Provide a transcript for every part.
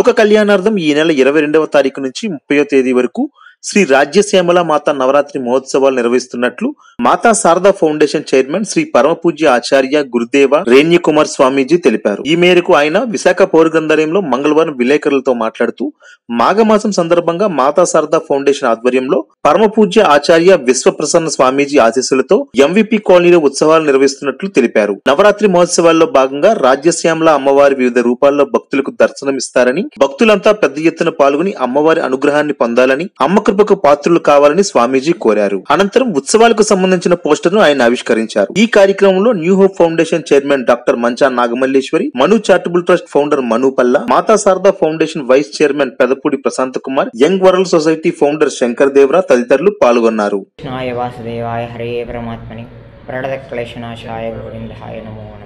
లోక కళ్యాణార్థం ఈ నెల ఇరవై రెండవ తారీఖు నుంచి ముప్పయో తేదీ వరకు శ్రీ రాజ్యశ్యామల మాత నవరాత్రి మహోత్సవాలు నిర్వహిస్తున్నట్లు మాతా శారదా ఫౌండేషన్ చైర్మన్ శ్రీ పరమపూజ్య ఆచార్య గురుదేవ రేణ్య కుమార్ స్వామీజీ తెలిపారు ఈ మేరకు ఆయన విశాఖ పౌర గ్రంథాలయంలో మంగళవారం విలేకరులతో మాట్లాడుతూ మాఘమాసం సందర్భంగా మాతా శారదా ఫౌండేషన్ ఆధ్వర్యంలో పరమపూజ్య ఆచార్య విశ్వప్రసన్న స్వామీజీ ఆశీస్సులతో ఎంవిపి కాలనీలో ఉత్సవాలు నిర్వహిస్తున్నట్లు తెలిపారు నవరాత్రి మహోత్సవాల్లో భాగంగా రాజ్యశ్యామల అమ్మవారి వివిధ రూపాల్లో భక్తులకు దర్శనమిస్తారని భక్తులంతా పెద్ద ఎత్తున పాల్గొని అమ్మవారి అనుగ్రహాన్ని పొందాలని అమ్మ కృపకు పాత్రులు కావాలని స్వామీజీ కోరారు అనంతరం ఉత్సవాలకు సంబంధించిన పోస్టర్ను ఆయన ఆవిష్కరించారు ఈ కార్యక్రమంలో new hope foundation chairman doctor Mancha Nagamalleswari Manu charitable trust founder Manu Palla Mata Sharada foundation vice chairman Pedapudi Prashant Kumar young world society founder Shankar Devara తదితరులు పాల్గొన్నారు కృష్ణాయ వాసుదేవాయ హరే పరమాత్మని ప్రణతక్లేశనాశాయ గోవిందాయ నమో నమ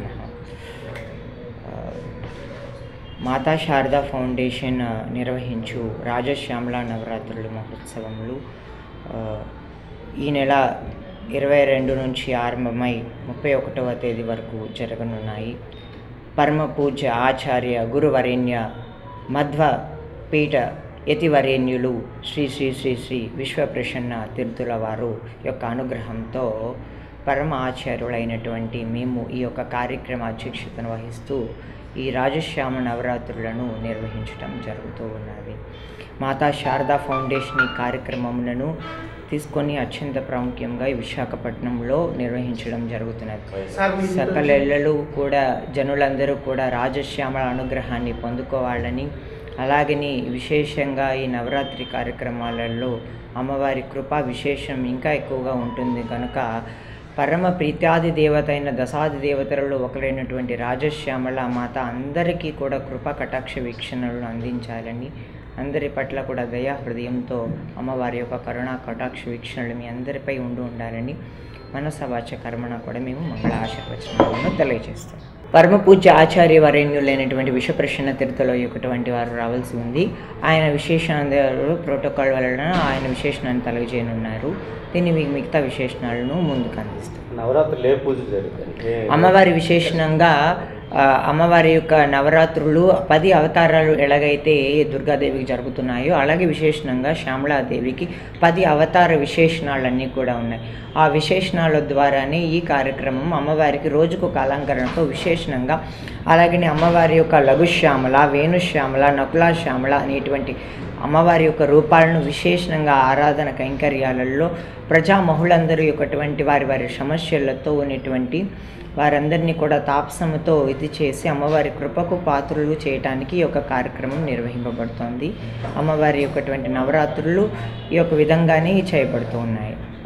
మాతా శారదా ఫౌండేషన్ ఆ, నిర్వహించు రాజశ్యామల నవరాత్రుల మహోత్సవములు ఆ, ఈ నెల ఇరవై రెండు నుంచి ఆరంభమై ముప్పై ఒకటవ తేదీ వరకు జరగనున్నాయి పరమ పూజ్య ఆచార్య గురువరేణ్య మధ్వ పీఠ యతివరేణ్యులు శ్రీ శ్రీ శ్రీ శ్రీ విశ్వప్రసన్న తీర్థుల వారు యొక్క అనుగ్రహంతో పరమ ఆచార్యులైనటువంటి మేము ఈ యొక్క కార్యక్రమ అధ్యక్షతను వహిస్తూ ఈ రాజశ్యామ నవరాత్రులను నిర్వహించటం జరుగుతూ ఉన్నది మాతా శారదా ఫౌండేషన్ ఈ కార్యక్రమములను తీసుకొని అత్యంత ప్రాముఖ్యంగా ఈ విశాఖపట్నంలో నిర్వహించడం జరుగుతున్నది సకల ఇళ్ళలు కూడా జనులందరూ కూడా రాజశ్యామల అనుగ్రహాన్ని పొందుకోవాలని అలాగని విశేషంగా ఈ నవరాత్రి కార్యక్రమాలలో అమ్మవారి కృప విశేషం ఇంకా ఎక్కువగా ఉంటుంది కనుక పరమ ప్రీత్యాది దేవత అయిన దశాది దేవతలలో ఒకరైనటువంటి రాజశ్యామల మాత అందరికీ కూడా కృప కటాక్ష వీక్షణలను అందించాలని అందరి పట్ల కూడా దయా హృదయంతో అమ్మవారి యొక్క కరుణా కటాక్ష వీక్షణలు మీ అందరిపై ఉండి ఉండాలని మనస వాచ కర్మణ కూడా మేము మంగళ ఆశీర్వచనాలను తెలియజేస్తాం పరమ పూజ్య ఆచార్య వరేణ్యులైనటువంటి విశ్వప్రసన్న తీర్థలో ఒకటువంటి వారు రావాల్సి ఉంది ఆయన విశేషాలు ప్రోటోకాల్ వలన ఆయన విశేషణాన్ని తెలియజేయనున్నారు దీన్ని మీకు మిగతా విశేషణాలను ముందుకు అందిస్తాం నవరాత్రులు ఏ పూజ జరుగుతాయి ఏ- అమ్మవారి విశేషణంగా ఆ, అమ్మవారి యొక్క నవరాత్రులు పది అవతారాలు ఎలాగైతే దుర్గాదేవికి జరుగుతున్నాయో అలాగే విశేషణంగా శ్యామలాదేవికి పది అవతార విశేషణాలన్నీ కూడా ఉన్నాయి ఆ విశేషణాల ద్వారానే ఈ కార్యక్రమం అమ్మవారికి రోజుకొక అలంకరణతో విశేషణంగా అలాగే అమ్మవారి యొక్క లఘుశ్యామల వేణుశ్యామల నకులా శ్యామల అనేటువంటి అమ్మవారి యొక్క రూపాలను విశేషణంగా ఆరాధన కైంకర్యాలలో ప్రజా మహులందరూ యొక్కటువంటి వారి వారి సమస్యలతో ఉన్నటువంటి వారందరినీ కూడా తాపసముతో ఇది చేసి అమ్మవారి కృపకు పాత్రలు చేయటానికి ఈ యొక్క కార్యక్రమం నిర్వహింపబడుతోంది అమ్మవారి యొక్కటువంటి నవరాత్రులు ఈ యొక్క విధంగానే చేయబడుతూ ఉన్నాయి